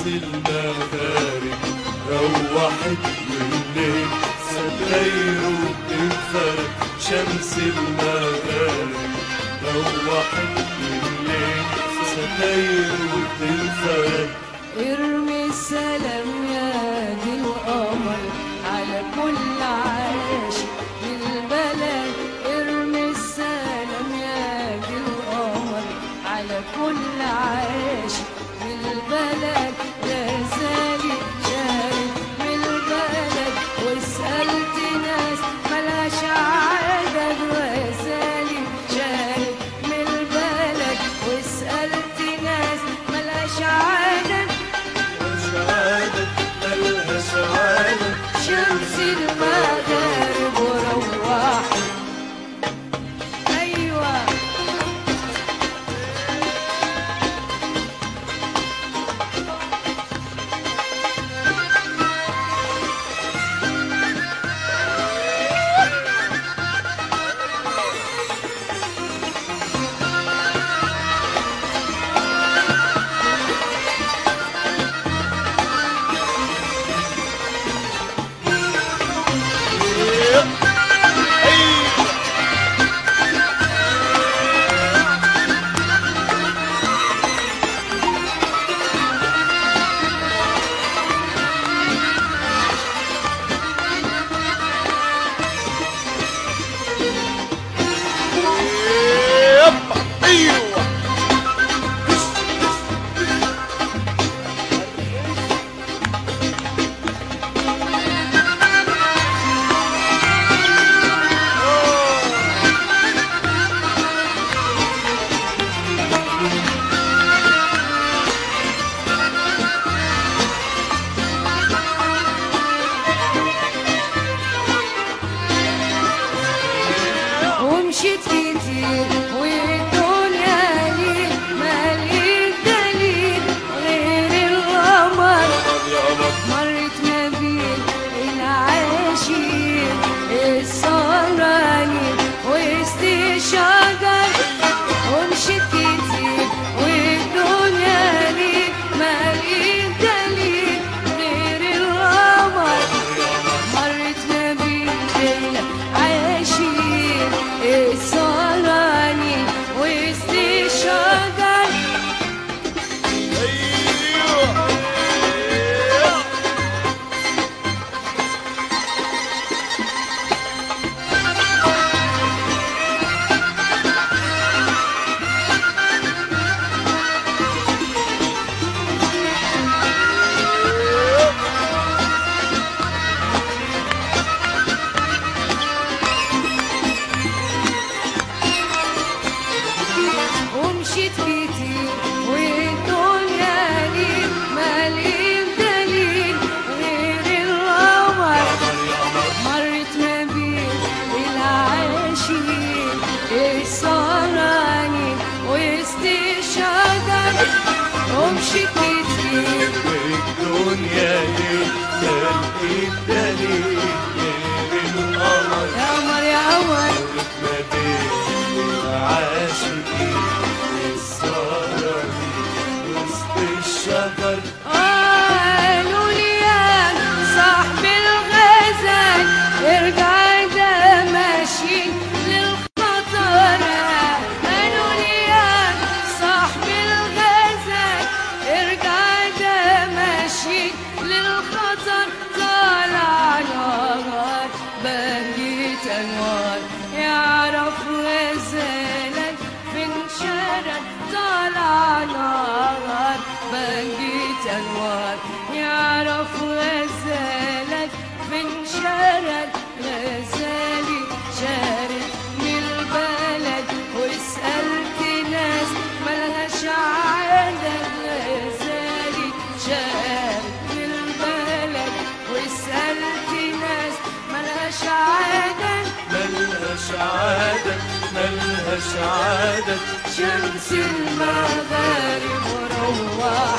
المغارب روحت والليل ستايره بتنفرد شمس المغارب روحت والليل ستايره بتنفرد ارمي السلام يا دي القمر على كل عاشق للبلد ارمي السلام يا دي القمر على كل عاشق للبلد لا زالي شارد من البلد وسألت ناس ملاش عدد وزالي شارد من البلد وسألت ناس ملاش عدد شهادة مالها شهادة شمس المغارب وروحت ايوه ايوه ومشيت كتير والدنيا لي مالي دليل غير القمر مرت ما بين العاشقين السهرانين وسط الشجر ومشيت كتير والدنيا لي مالي دليل غير القمر مرت ما بين العاشقين السهرانين وسط الشجر ومشيت كتير والدنيا لي مالي دليل غير القمر مرت ما بين العاشقين السهرانين وسط الشجر ومشيت كتير والدنيا ليه تلقي الدليل غير القمر يا قمر يا قمر ما بين العاشقين السهرانين وسط الشجر قالوا لي يا صاحب الغزال ارجع ده ماشي للخطر قالوا لي يا صاحب الغزال ارجع ده ماشي للخطر طالع نار بنيت انوار يعرف غزالك من شرد طالع نار بنيت انوار يعرف غزالك من شرد غزالي شارد من البلد وسألت ناس ملهاش عدد غزالي شارد من البلد وسألت ناس ملهاش عدد ملهاش عادة ملهاش عادة شمس المغارب وروح